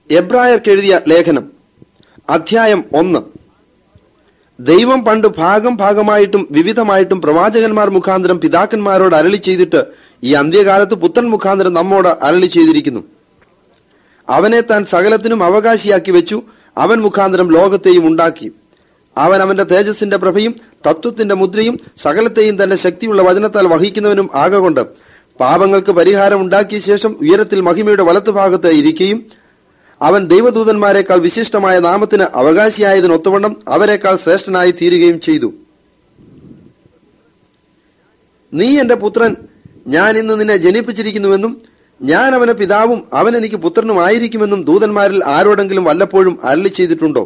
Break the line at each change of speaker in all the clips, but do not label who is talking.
എബ്രായർക്ക് എഴുതിയ ലേഖനം അധ്യായം ഒന്ന് ദൈവം പണ്ട് ഭാഗം ഭാഗമായിട്ടും വിവിധമായിട്ടും പ്രവാചകന്മാർ മുഖാന്തരം പിതാക്കന്മാരോട് അരളി ചെയ്തിട്ട് ഈ അന്ത്യകാലത്ത് പുത്രൻ മുഖാന്തരം നമ്മോട് അരളി ചെയ്തിരിക്കുന്നു അവനെ താൻ സകലത്തിനും അവകാശിയാക്കി വെച്ചു അവൻ മുഖാന്തരം ലോകത്തെയും ഉണ്ടാക്കി അവൻ അവന്റെ തേജസ്സിന്റെ പ്രഭയും തത്വത്തിന്റെ മുദ്രയും സകലത്തെയും തന്റെ ശക്തിയുള്ള വചനത്താൽ വഹിക്കുന്നവനും ആകൊണ്ട് പാപങ്ങൾക്ക് പരിഹാരം ഉണ്ടാക്കിയ ശേഷം ഉയരത്തിൽ മഹിമയുടെ വലത്തുഭാഗത്ത് ഇരിക്കുകയും അവൻ ദൈവദൂതന്മാരെക്കാൾ വിശിഷ്ടമായ നാമത്തിന് അവകാശിയായതിനൊത്തവണ്ണം അവരെക്കാൾ ശ്രേഷ്ഠനായി തീരുകയും ചെയ്തു നീ എന്റെ പുത്രൻ ഞാൻ ഇന്ന് നിന്നെ ജനിപ്പിച്ചിരിക്കുന്നുവെന്നും ഞാൻ അവന് പിതാവും അവൻ എനിക്ക് പുത്രനും ആയിരിക്കുമെന്നും ദൂതന്മാരിൽ ആരോടെങ്കിലും വല്ലപ്പോഴും അരളി ചെയ്തിട്ടുണ്ടോ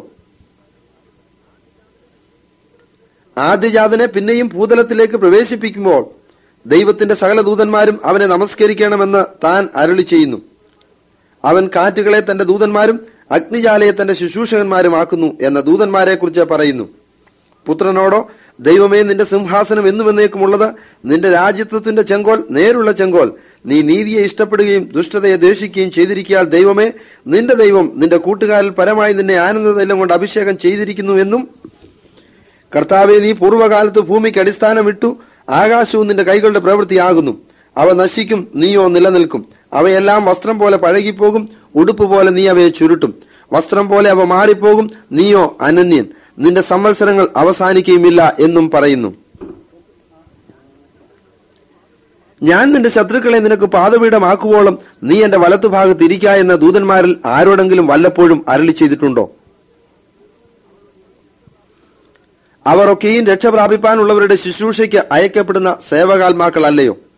ആദ്യജാതനെ പിന്നെയും ഭൂതലത്തിലേക്ക് പ്രവേശിപ്പിക്കുമ്പോൾ ദൈവത്തിന്റെ സകല ദൂതന്മാരും അവനെ നമസ്കരിക്കണമെന്ന് താൻ അരളി ചെയ്യുന്നു അവൻ കാറ്റുകളെ തന്റെ ദൂതന്മാരും അഗ്നിജാലയെ തന്റെ ശുശ്രൂഷകന്മാരുമാക്കുന്നു എന്ന ദൂതന്മാരെ കുറിച്ച് പറയുന്നു പുത്രനോടോ ദൈവമേ നിന്റെ സിംഹാസനം എന്നുമെന്നേക്കുമുള്ളത് നിന്റെ രാജ്യത്വത്തിന്റെ ചെങ്കോൽ നേരുള്ള ചെങ്കോൽ നീ നീതിയെ ഇഷ്ടപ്പെടുകയും ദുഷ്ടതയെ ദ്വേഷിക്കുകയും ചെയ്തിരിക്കാൽ ദൈവമേ നിന്റെ ദൈവം നിന്റെ കൂട്ടുകാരിൽ പരമായി നിന്നെ ആനന്ദതൈലം കൊണ്ട് അഭിഷേകം ചെയ്തിരിക്കുന്നു എന്നും കർത്താവെ നീ പൂർവ്വകാലത്ത് ഭൂമിക്ക് അടിസ്ഥാനം ഇട്ടു ആകാശവും നിന്റെ കൈകളുടെ പ്രവൃത്തിയാകുന്നു അവ നശിക്കും നീയോ നിലനിൽക്കും അവയെല്ലാം വസ്ത്രം പോലെ പഴകിപ്പോകും ഉടുപ്പ് പോലെ നീ അവയെ ചുരുട്ടും വസ്ത്രം പോലെ അവ മാറിപ്പോകും നീയോ അനന്യൻ നിന്റെ സംവത്സരങ്ങൾ അവസാനിക്കുകയുമില്ല എന്നും പറയുന്നു ഞാൻ നിന്റെ ശത്രുക്കളെ നിനക്ക് പാതപീഠമാക്കുവോളം നീ എന്റെ വലത്തുഭാഗത്ത് ഇരിക്ക എന്ന ദൂതന്മാരിൽ ആരോടെങ്കിലും വല്ലപ്പോഴും അരളി ചെയ്തിട്ടുണ്ടോ അവർ ഒക്കെയും രക്ഷ പ്രാപിപ്പാനുള്ളവരുടെ ശുശ്രൂഷയ്ക്ക് അയക്കപ്പെടുന്ന സേവകാത്മാക്കളല്ലയോ